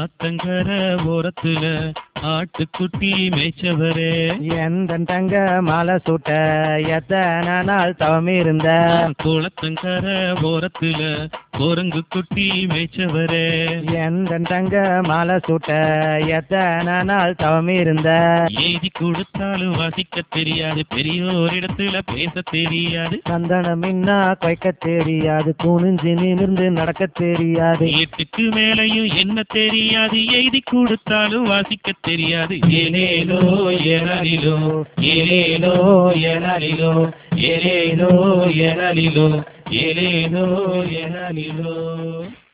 ஆத்தங்கர ஓரத்துல ஆட்டுக்குட்டி மேய்ச்சவரே எந்த தங்க மாலை சூட்ட எத்தனை நாள் தவம் இருந்த குளத்தங்கர ஓரத்துல குரங்கு குட்டி மேய்ச்சவரே எந்த தங்க மாலை சூட்ட எத்தனை நாள் தவம் இருந்த எழுதி கொடுத்தாலும் வாசிக்க தெரியாது பெரியோரிடத்துல பேச தெரியாது சந்தனம் மின்னா கொய்க்க தெரியாது குனிஞ்சு நிமிர்ந்து நடக்க தெரியாது எட்டுக்கு மேலையும் என்ன தெரியாது எழுதி கொடுத்தாலும் வாசிக்க தெரியாது ஏலேலோ ஏனலிலோ ஏலேலோ ஏனலிலோ ஏலேலோ ஏனலிலோ ஏலேலோ ஏனலிலோ